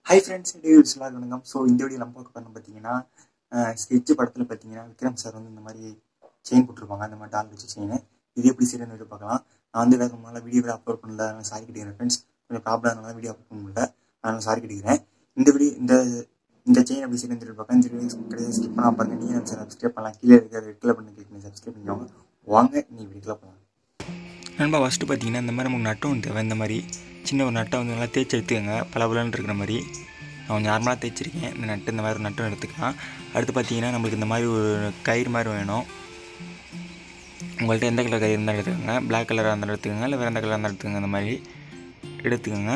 hi friends டியூஸ் வணக்கம் so இந்த video நம்ம பார்க்க போகிறோம் பார்த்தீங்கன்னா ஸ்கெட்ச் படத்தில் பார்த்தீங்கன்னா விக்ரம் சார் வந்து இந்த மாதிரி செயின் போட்டிருப்பாங்க அந்த மாதிரி டால் வச்சு செயின் இது எப்படி சரியான வீடியோ பார்க்கலாம் நான் வந்து வேறு ரொம்ப நாளாக வீடியோ அப்லோட் பண்ணல அதனால் சாரி கட்டிக்கிறேன் ஃப்ரெண்ட்ஸ் கொஞ்சம் ப்ராப்ளம் அதனால வீடியோ அப்லோட் பண்ண முடியல அதனால் சாரி கட்டிக்கிறேன் இந்த வீடியோ இந்த இந்த செயின் எப்படி சரியான வீடியோ பார்க்க இந்த வீடியோ கிடையாது ஸ்கிப் பண்ணால் பாருங்க நீங்கள் நம்ம சப்ஸ்கிரைப் பண்ணலாம் கீழே இருக்கிற ரெட் கலர் பண்ணி கிளிக் பண்ணி சப்ஸ்கிரைப் பண்ணிக்கோங்க வாங்க நீ வீடியோக்குள்ள போகலாம் நண்பா ஃபஸ்ட்டு பார்த்தீங்கன்னா இந்த மாதிரி நமக்கு நட்டம் ஒன்று தேவை இந்த மாதிரி சின்ன ஒரு நட்டை வந்து நல்லா தேய்ச்சி எடுத்துக்கோங்க பளபளன்னு இருக்கிற மாதிரி நான் கொஞ்சம் நார்மலாக தேய்ச்சிருக்கேன் இந்த நட்டு இந்த மாதிரி ஒரு நட்டம் எடுத்துக்கலாம் அடுத்து பார்த்தீங்கன்னா நம்மளுக்கு இந்த மாதிரி ஒரு கயிறு மாதிரி வேணும் உங்கள்கிட்ட எந்த கலர் கயிறு இருந்தால் எடுத்துக்கோங்க பிளாக் கலராக இருந்தால் எடுத்துக்கோங்க இல்லை வேறு எந்த கலராக இருந்தால் எடுத்துக்கோங்க இந்த மாதிரி எடுத்துக்கோங்க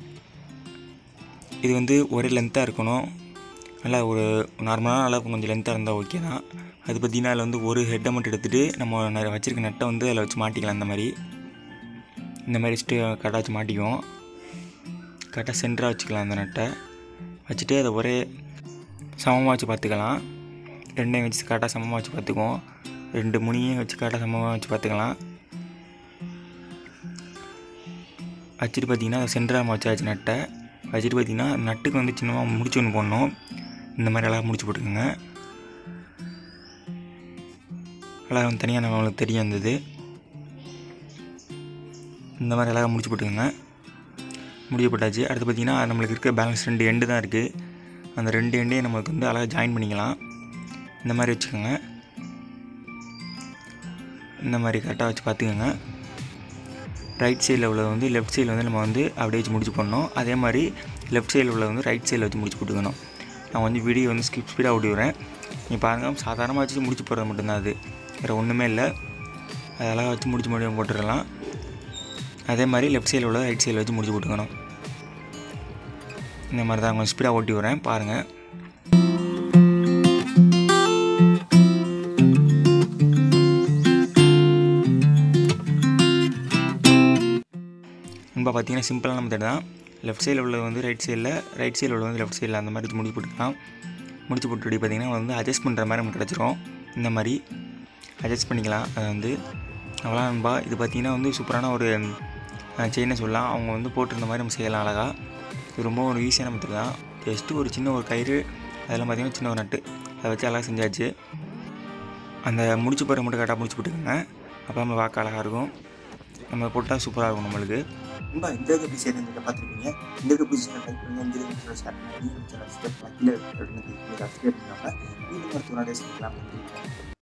இது வந்து ஒரே லென்த்தாக இருக்கணும் நல்லா ஒரு நார்மலான அளவுக்கு கொஞ்சம் லென்த்தாக இருந்தால் ஓகே தான் அது பார்த்திங்கன்னா அதில் வந்து ஒரு ஹெட்டை மட்டும் எடுத்துகிட்டு நம்ம ந- வச்சிருக்க நட்டை வந்து அதில் வச்சு மாட்டிக்கலாம் இந்த மாதிரி இந்த மாதிரி வச்சுட்டு கரெக்டாக வச்சு மாட்டிக்குவோம் கரெக்டாக சென்டராக வச்சுக்கலாம் அந்த நட்டை வச்சுட்டு அதை ஒரே சமமாக வச்சு பார்த்துக்கலாம் ரெண்டையும் வச்சு கரெக்டாக சமமாக வச்சு பார்த்துக்குவோம் ரெண்டு முனியையும் வச்சு கரெக்டாக சமமாக வச்சு பார்த்துக்கலாம் வச்சுட்டு பார்த்தீங்கன்னா அதை சென்டராக நம்ம வச்சாச்சு நட்டை வச்சுட்டு பார்த்தீங்கன்னா நட்டுக்கு வந்து சின்னமாக முடிச்சு ஒன்று போடணும் இந்த மாதிரி அழகாக முடிச்சு போட்டுக்கோங்க அழகாக வந்து தனியாக நம்மளுக்கு தெரிய வந்தது இந்த மாதிரி அழகாக முடிச்சு போட்டுக்கோங்க முடிச்சு போட்டாச்சு அடுத்து பார்த்தீங்கன்னா நம்மளுக்கு இருக்க பேலன்ஸ் ரெண்டு எண்டு தான் இருக்குது அந்த ரெண்டு எண்டையும் நம்மளுக்கு வந்து அழகாக ஜாயின் பண்ணிக்கலாம் இந்த மாதிரி வச்சுக்கோங்க இந்த மாதிரி கரெக்டாக வச்சு பார்த்துக்கோங்க ரைட் சைடில் உள்ளது வந்து லெஃப்ட் சைடில் வந்து நம்ம வந்து அப்படியே வச்சு முடிச்சு போடணும் அதே மாதிரி லெஃப்ட் சைடில் உள்ளது வந்து ரைட் சைடில் வச்சு முடிச்சு போட்டுக்கணும் நான் வந்து வீடியோ வந்து ஸ்கிப் ஸ்பீடாக ஓடி வரேன் நீ பாருங்கள் சாதாரணமாக வச்சு முடிச்சு போடுறது மட்டும்தான் அது வேறு ஒன்றுமே இல்லை அது அழகாக வச்சு முடிச்சு முடியும் போட்டுடலாம் அதே மாதிரி லெஃப்ட் சைடில் உள்ளதை ரைட் சைடில் வச்சு முடிச்சு போட்டுக்கணும் இந்த மாதிரி தான் கொஞ்சம் ஸ்பீடாக ஓட்டி வரேன் பாருங்கள் இப்போ பார்த்தீங்கன்னா சிம்பிளான மெத்தட் தான் லெஃப்ட் சைடில் உள்ளது வந்து ரைட் சைடில் ரைட் சைடில் உள்ளது வந்து லெஃப்ட் சைடில் அந்த மாதிரி வச்சு முடிச்சு போட்டுக்கலாம் முடிச்சு போட்டு பார்த்தீங்கன்னா வந்து அட்ஜஸ்ட் பண்ணுற மாதிரி நமக்கு கிடச்சிரும் இந்த மாதிரி அட்ஜஸ்ட் பண்ணிக்கலாம் அது வந்து அவ்வளோ நண்பா இது பார்த்தீங்கன்னா வந்து சூப்பரான ஒரு செயினை சொல்லலாம் அவங்க வந்து போட்டிருந்த மாதிரி நம்ம செய்யலாம் அழகாக இது ரொம்ப ஒரு ஈஸியான மெத்தட் தான் ஜஸ்ட்டு ஒரு சின்ன ஒரு கயிறு அதெல்லாம் பார்த்தீங்கன்னா சின்ன ஒரு நட்டு அதை வச்சு அழகாக செஞ்சாச்சு அந்த முடிச்சு போகிற மட்டும் கரெக்டாக முடிச்சு போட்டுக்கோங்க அப்போ நம்ம பார்க்க அழகாக இருக்கும் நம்ம போட்டால் சூப்பராக இருக்கும் நம்மளுக்கு ரொம்ப இந்த வீடியோ எப்படி சரியான வீடியோ பார்த்துருப்பீங்க இந்த வீடியோ பிடிச்சி லைக் பண்ணுங்க இந்த வீடியோ ஷேர் பண்ணுங்க நீங்கள் சப்ஸ்கிரைப் பண்ணலாம் கீழே சப்ஸ்கிரைப் பண்ணிக்கோங்க வீடியோ அடுத்த ஒரு டேஸ் பண்ணிக்கலாம்